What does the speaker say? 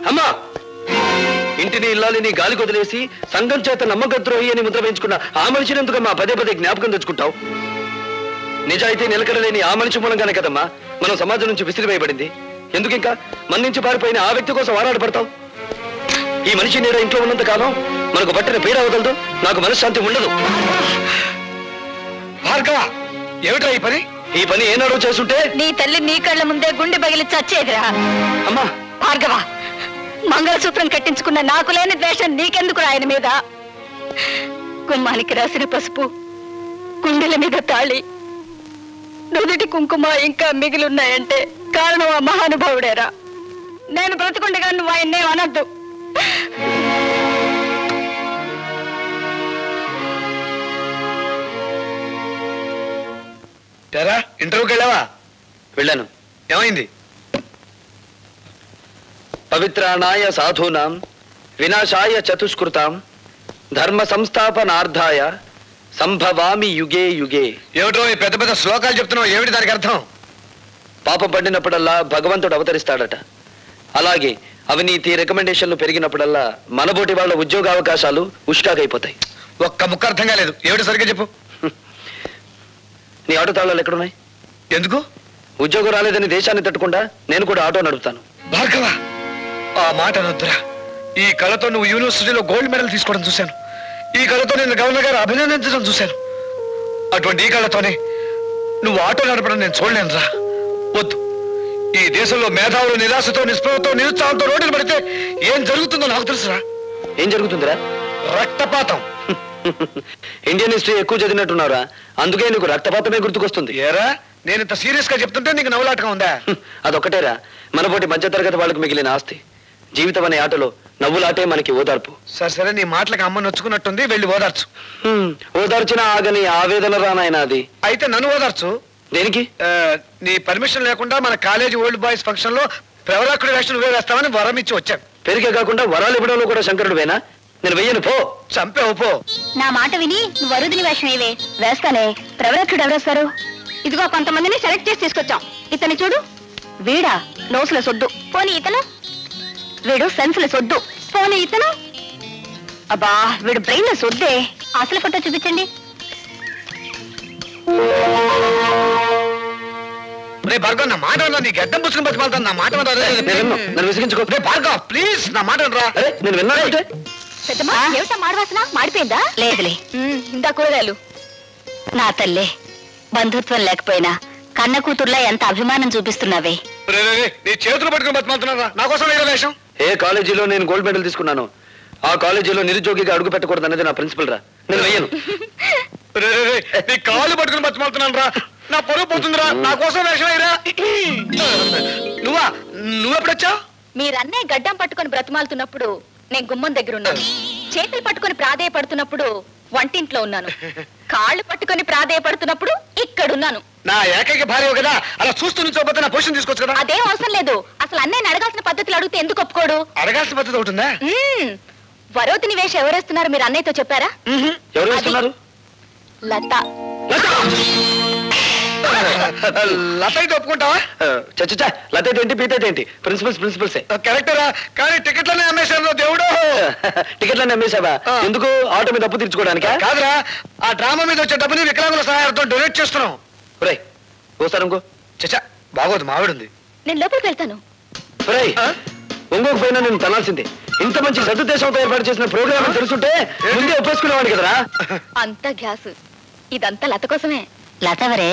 అమ్మా ఇంటిని ఇల్లాలిని గాలి కొదిలేసి సంఘం చేత నమ్మకద్రోహి అని ముద్ర వేయించుకున్న ఆ మనిషిని ఎందుకమ్మా పదే పదే జ్ఞాపకం తెచ్చుకుంటావు నిజాయితీ నిలకడలేని ఆ మనిషి మూలంగానే కదమ్మా మనం సమాజం నుంచి విసిరివేయబడింది ఎందుకు ఇంకా మన నుంచి పారిపోయిన ఆ వ్యక్తి కోసం ఆరాటపడతావు ఈ మనిషి నీడ ఇంట్లో ఉన్నంత కాలం మనకు పట్టిన పీడ వదలదు నాకు మనశ్శాంతి ఉండదు భార్గవ ఏమిట్రా ఈ పని ఈ పని ఏనాడో చేస్తుంటే నీ తల్లి నీ కళ్ళ ముందే గుండె పగిలి చచ్చేదిరా అమ్మా భార్గవ మంగళసూత్రం కట్టించుకున్న నాకు లేని ద్వేషం నీకెందుకు ఆయన మీద గుమ్మానికి రాసిన పసుపు గుండెల మీద తాళి నుదుటి కుంకుమ ఇంకా మిగిలిన్నాయంటే కారణం ఆ మహానుభావుడేరా నేను బ్రతుకుండగా నువ్వు ఆయన్నే అనద్దు తెరా ఇంటర్వ్యూకి వెళ్ళావా వెళ్ళాను ఏమైంది పవిత్రాణాయ సాధూనాం వినాశాయ చతుష్కృతాం ధర్మ సంస్థాపనార్థాయ సంభవామి యుగే యుగే ఏమిటో ఈ పెద్ద పెద్ద శ్లోకాలు చెప్తున్నావు ఏమిటి దానికి అర్థం పాపం పడినప్పుడల్లా భగవంతుడు అవతరిస్తాడట అలాగే అవినీతి రికమెండేషన్లు పెరిగినప్పుడల్లా మనబోటి వాళ్ళ ఉద్యోగ అవకాశాలు ఉష్కాకైపోతాయి ఒక్క ముక్క అర్థం కాలేదు ఏమిటి సరిగ్గా చెప్పు నీ ఆటో తాళాలు ఎక్కడున్నాయి ఎందుకు ఉద్యోగం రాలేదని దేశాన్ని తట్టుకుండా నేను కూడా ఆటో నడుపుతాను భార్గవ ఆ మాట అనొద్దురా ఈ కళతో నువ్వు యూనివర్సిటీలో గోల్డ్ మెడల్ తీసుకోవడం చూశాను ఈ కళతో నేను గవర్నర్ గారు అభినందించడం చూశాను అటువంటి ఈ కళతోనే నువ్వు ఆటో నడపడం నేను చూడలేనురా వద్దు ఈ దేశంలో మేధావులు నిరాశతో నిస్పృహతో నిరుత్సాహంతో రోడ్డులు పడితే ఏం జరుగుతుందో నాకు తెలుసురా ఏం జరుగుతుందిరా రక్తపాతం ఇండియన్ హిస్టరీ ఎక్కువ చదివినట్టున్నారా అందుకే నీకు రక్తపాతమే గుర్తుకొస్తుంది ఏరా నేను ఇంత సీరియస్ గా చెప్తుంటే నీకు నవ్వులాటగా ఉందా హ్మ్, అదొక్కటేరా మనపోటి మధ్యతరగతి వాళ్ళకు మిగిలిన ఆస్తి జీవితం అనే ఆటలో నవ్వులాటే మనకి ఓదార్పు సరే సరే నీ మాటలకు అమ్మ నొచ్చుకున్నట్టుంది వెళ్ళి ఓదార్చు హ్మ్, ఓదార్చిన ఆగని ఆవేదన రానాయన అది అయితే నన్ను ఓదార్చు దేనికి ఆ, నీ పర్మిషన్ లేకుండా మన కాలేజీ ఓల్డ్ బాయ్స్ ఫంక్షన్ లో ప్రవరాకుడి వేషం నువ్వే వేస్తామని వరం ఇచ్చి వచ్చాను పెరిగే కాకుండా వరాలు ఇవ్వడంలో కూడా శంకరుడు వేనా నేను వెయ్యను పో చంపే పో నా మాట విని నువ్వు వరుదిని వేషం ఏవే వేస్తానే ప్రవరక్షుడు ఎవరేస్తారు ఇదిగో కొంతమందిని సెలెక్ట్ చేసి తీసుకొచ్చాం ఇతని చూడు వీడా నోసుల సొద్దు పోనీ ఇతను వీడు సెన్సుల సొద్దు పోనీ ఇతను అబ్బా వీడు బ్రెయిన్ సొద్దే అసలు ఫోటో చూపించండి రే భార్గవ్ నా మాట వినరా? నీ గడ్డం పుచ్చుకుని బతిమాలుతాను నా మాట వినరా? రే, రే, నేను విన్ను. నన్ను విసిగించుకో రే భార్గవ్ ప్లీజ్ నా మాట వినరా? అరే నేను విన్నానంటే పెద్దమ్మా ఏమిటా మాడవాసన మాడిపోయిందా లేదులే ఇందా కూరగాయలు నా తల్లే బంధుత్వం లేకపోయినా కన్న కూతుర్లా ఎంత అభిమానం చూపిస్తున్నావే రే, రే, రే, నీ చేతులు పట్టుకుని బతిమాలుతున్నారా నా కోసం వేరే వేషం ఏ కాలేజీలో నేను గోల్డ్ మెడల్ తీసుకున్నాను ఆ కాలేజీలో నిరుద్యోగిగా అడుగు పెట్టకూడదు అనేది నా ప్రిన్సిపల్ రా నేను వెయ్యను రే, రే, రే, నీ కాళ్ళు పట్టుకుని బతిమాలుతున్నాను రా నా పరువు పోతుందిరా నా కోసం వేషం వేయరా నువ్వా నువ్వెప్పుడొచ్చావు మీరన్నే గడ్డం పట్టుకొని బ్రతిమాలుతున్నప్పుడు నేను గుమ్మం దగ్గర ఉన్నాను చేతులు పట్టుకొని ప్రాధేయపడుతున్నప్పుడు వంటింట్లో ఉన్నాను కాళ్ళు పట్టుకొని ప్రాధేయపడుతున్నప్పుడు ఇక్కడున్నాను నా ఏకైక భార్య కదా అలా చూస్తూ నుంచోపోతే నా పొజిషన్ తీసుకోవచ్చు కదా అదేం అవసరం లేదు అసలు అన్నయ్యని అడగాల్సిన పద్ధతులు అడిగితే ఎందుకు ఒప్పుకోడు అడగాల్సిన పద్ధతి ఒకటి ఉందా మ్మ్. వరోతిని వేషం ఎవరేస్తున్నారు మీరు అన్నయ్యతో చెప్పారా ఎవరు వేస్తున్నారు లత లత అయితే ఒప్పుకుంటావా చచ్చా లతేటి ఏంటి పీతేటి ఏంటి ప్రిన్సిపల్స్ ప్రిన్సిపల్సే కరెక్టరా కానీ టికెట్లనే అమ్మేశాను దేవుడు టికెట్లన్నీ అమ్మేశావా ఆ. ఎందుకు ఆటో మీద అప్పు తీర్చుకోవడానికా కాదురా ఆ డ్రామా మీద వచ్చే డబ్బుని వికలాంగుల సహాయంతో డొనేట్ చేస్తున్నాం ఒరేయ్ ఓసారి ఇంకో చచ్చా బాగోదు మావిడుంది నేను లోపలికి వెళ్తాను ఒరేయ్ ఆ? ఒంగోకు పోయినా నేను తనాల్సిందే ఇంత మంచి సదుద్దేశంతో ఏర్పాటు చేసిన ప్రోగ్రామ్ తెలుసుంటే ముందే ఒప్పేసుకునేవాడు కదరా అంత గ్యాస్ ఇదంతా లత కోసమే లత ఎవరే